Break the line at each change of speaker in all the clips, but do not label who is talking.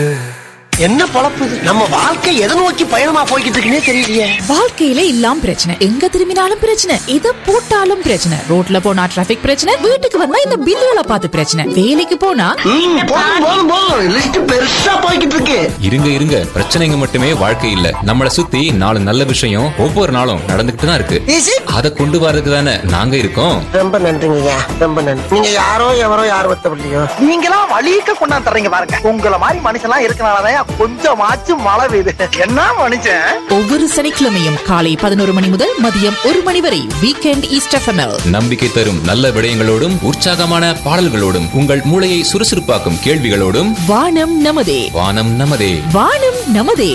என்ன பொழப்பு இது? நம்ம வாழ்க்கை எதை நோக்கி பயணமா போய்கிட்டு இருக்குன்னே தெரியலையே
வாழ்க்கையில இல்லாம் பிரச்சனை எங்க திரும்பினாலும் பிரச்சனை இத போட்டாலும் பிரச்சனை ரோட்ல போனா டிராபிக் பிரச்சனை வீட்டுக்கு வந்தா இந்த பில்லுகளை பார்த்து பிரச்சனை வேலைக்கு போனா
ம், போதும் போதும் போதும் லிஸ்ட் பெருசா போய்கிட்டு இருக்கு
இருங்க இருங்க பிரச்சனைங்க மட்டுமே வாழ்க்கை இல்ல நம்மள சுத்தி நாலு நல்ல விஷயம் ஒவ்வொரு நாளும் நடந்துகிட்டு தான் இருக்கு
ஈஸி
அதை கொண்டு வரதுக்கு தானே நாங்க இருக்கோம்
ரொம்ப நன்றிங்கய்யா ரொம்ப நன்றி நீங்க யாரோ எவரோ யார் ஒத்தப்படலையோ
நீங்களாம் வழிக்க கொண்டாந்து தர்றீங்க பாருங்க உங்கள மாதிரி மனுஷன்லாம் இருக்கனாலதான் கொஞ்சமாச்சும் மழை பெய்யுது என்ன மனுஷன்
ஒவ்வொரு சனிக்கிழமையும் காலை பதினோரு மணி முதல் மதியம் ஒரு மணி வரை வீக்கெண்ட் ஈஸ்ட் எஃப்எம்எல்
நம்பிக்கை தரும் நல்ல விடயங்களோடும் உற்சாகமான பாடல்களோடும் உங்கள் மூளையை சுறுசுறுப்பாக்கும் கேள்விகளோடும்
வானம் நமதே
வானம் நமதே
வானம் நமதே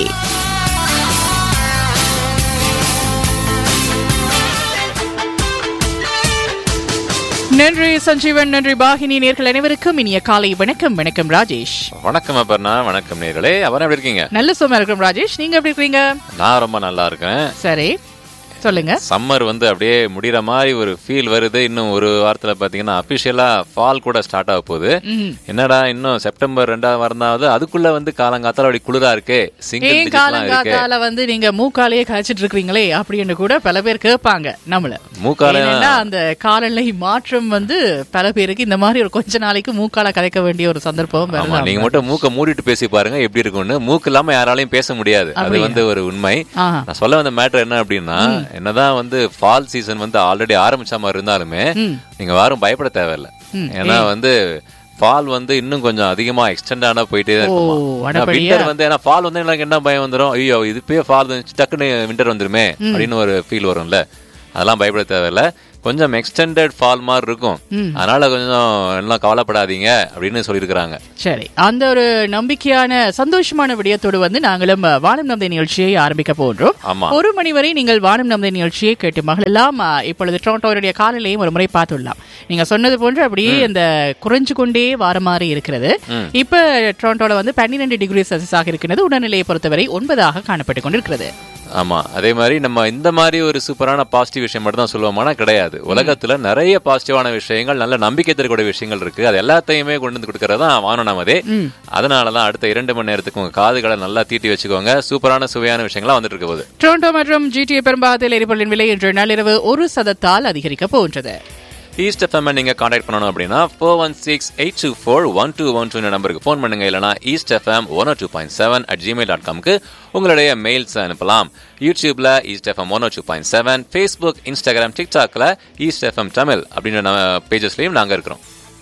நன்றி சஞ்சீவன் நன்றி பாகினி நேர்கள் அனைவருக்கும் இனிய காலை வணக்கம் வணக்கம் ராஜேஷ்
வணக்கம் அபர்ணா வணக்கம் நேர்களே அவன் எப்படி இருக்கீங்க
நல்ல சும்மா இருக்கிறோம் ராஜேஷ் நீங்க எப்படி இருக்கீங்க
நான் ரொம்ப நல்லா இருக்கேன்
சரி சொல்லுங்க
சம்மர் வந்து அப்படியே முடிகிற மாதிரி ஒரு ஃபீல் வருது இன்னும் ஒரு வாரத்துல பாத்தீங்கன்னா அபிஷியலா ஃபால் கூட ஸ்டார்ட் ஆக போகுது என்னடா இன்னும் செப்டம்பர் ரெண்டாவது வரந்தாவது அதுக்குள்ள வந்து காலங்காத்தால அப்படி குளிரா இருக்கே சிங்கிள்
ஏன்
டிஜிட்லாம் இருக்கே
காலங்காத்தால வந்து நீங்க மூக்காலையே கழிச்சிட்டு இருக்கீங்களே அப்படின்னு கூட பல பேர் கேட்பாங்க நம்மள
மூக்கால
ஏன்னா அந்த காலநிலை மாற்றம் வந்து பல பேருக்கு இந்த மாதிரி ஒரு கொஞ்ச நாளைக்கு மூக்கால கலைக்க வேண்டிய ஒரு சந்தர்ப்பம்
ஆமா
வரலாம்.
நீங்க மட்டும் மூக்க மூடிட்டு பேசி பாருங்க எப்படி இருக்கும்னு மூக்கு இல்லாம யாராலையும் பேச முடியாது அது
அப்படியா?
வந்து ஒரு உண்மை
ஆஹா.
நான் சொல்ல வந்த மேட்டர் என்ன அப்படின்னா என்னதான் வந்து ஃபால் சீசன் வந்து ஆல்ரெடி ஆரம்பிச்ச மாதிரி இருந்தாலுமே நீங்க யாரும் பயப்பட தேவையில்ல ஏன்னா வந்து ஃபால் வந்து இன்னும் கொஞ்சம் அதிகமா எக்ஸ்டெண்ட் ஆனா போயிட்டே தான்
ஓ, அடப்படியா?
விண்டர் வந்து ஏன்னா ஃபால் வந்து எனக்கு என்ன பயம் வந்துரும் ஐயோ இது போய் ஃபால் வந்து டக்குன்னு விண்டர் வந்துருமே அப்படின்னு ஒரு ஃபீல் வரும்ல அதெல்லாம் பயப்பட தேவையில்ல கொஞ்சம் எக்ஸ்டெண்டட் ஃபால் மாதிரி இருக்கும் அதனால கொஞ்சம் எல்லாம் கவலைப்படாதீங்க அப்படின்னு சொல்லியிருக்கிறாங்க
சரி அந்த ஒரு நம்பிக்கையான சந்தோஷமான விடயத்தோடு வந்து நாங்களும் அஹ், வானம் நம்பை நிகழ்ச்சியை ஆரம்பிக்க போன்றோம்
ஆமா.
ஒரு மணி வரை நீங்கள் வானம் நம்பை நிகழ்ச்சியை கேட்டு மகளெல்லாம் அஹ், இப்பொழுது டொரண்டோருடைய காலையிலையும் ஒரு முறை பார்த்துள்ளலாம் நீங்க சொன்னது போன்று அப்படியே இந்த குறைஞ்சு கொண்டே வார மாதிரி இருக்கிறது இப்ப டொரண்டோல வந்து பன்னிரெண்டு டிகிரி செல்சியஸ் ஆக இருக்கிறது உடல்நிலையை பொறுத்தவரை ஒன்பதாக காணப்பட்டு கொண்டிருக்கிறது
ஆமா அதே மாதிரி நம்ம இந்த மாதிரி ஒரு சூப்பரான பாசிட்டிவ் விஷயம் மட்டும் தான் சொல்லுவோமானா கிடையாது உலகத்துல நிறைய பாசிட்டிவான விஷயங்கள் நல்ல நம்பிக்கை தரக்கூடிய விஷயங்கள் இருக்கு அது எல்லாத்தையுமே கொண்டு வந்து கொடுக்கறது தான் வானம் நமதே அதனாலதான் அடுத்த இரண்டு மணி நேரத்துக்கு உங்க காதுகளை நல்லா தீட்டி வச்சுக்கோங்க சூப்பரான சுவையான விஷயங்களா வந்துட்டு இருக்க போகுது
டொரண்டோ மற்றும் ஜிடிஏ பெரும்பாகத்தில் எரிபொருளின் விலை இன்று நள்ளிரவு ஒரு சதத்தால் அதிகரிக்க போன்றது
ஈஸ்ட் எஃப்எம் நீங்க கான்டாக்ட் பண்ணணும் அப்படின்னா four one six eight two four one two one two நம்பருக்கு ஃபோன் பண்ணுங்க இல்லைனா East FM one two point seven at Gmail dot காம்க்கு உங்களுடைய மெயில்ஸ் அனுப்பலாம் யூடியூப்ல East FM one two point seven Facebook Instagram டிக்டாக்ல ஈஸ்ட் எஃப்எம் தமிழ் அப்படின்ற பேஜஸ்லயும் நாங்க இருக்கிறோம்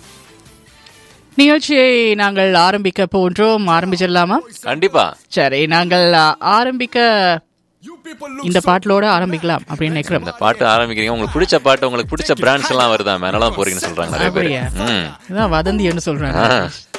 நிகழ்ச்சியை நாங்கள் ஆரம்பிக்க போன்றோம் ஆரம்பிச்சிடலாமா
கண்டிப்பா
சரி நாங்கள் அ, ஆரம்பிக்க இந்த பாட்டிலோட ஆரம்பிக்கலாம் அப்படின்னு நினைக்கிறோம்
இந்த பாட்டு ஆரம்பிக்கிறீங்க உங்களுக்கு பிடிச்ச பாட்டு உங்களுக்கு பிடிச்ச பிராண்ட்ஸ் எல்லாம் வருதா மேலாம் போறீங்கன்னு சொல்றாங்க நிறைய பேர்
அப்படியா
ம்
இதான் வதந்தி என்று சொல்றேன்
ஆ.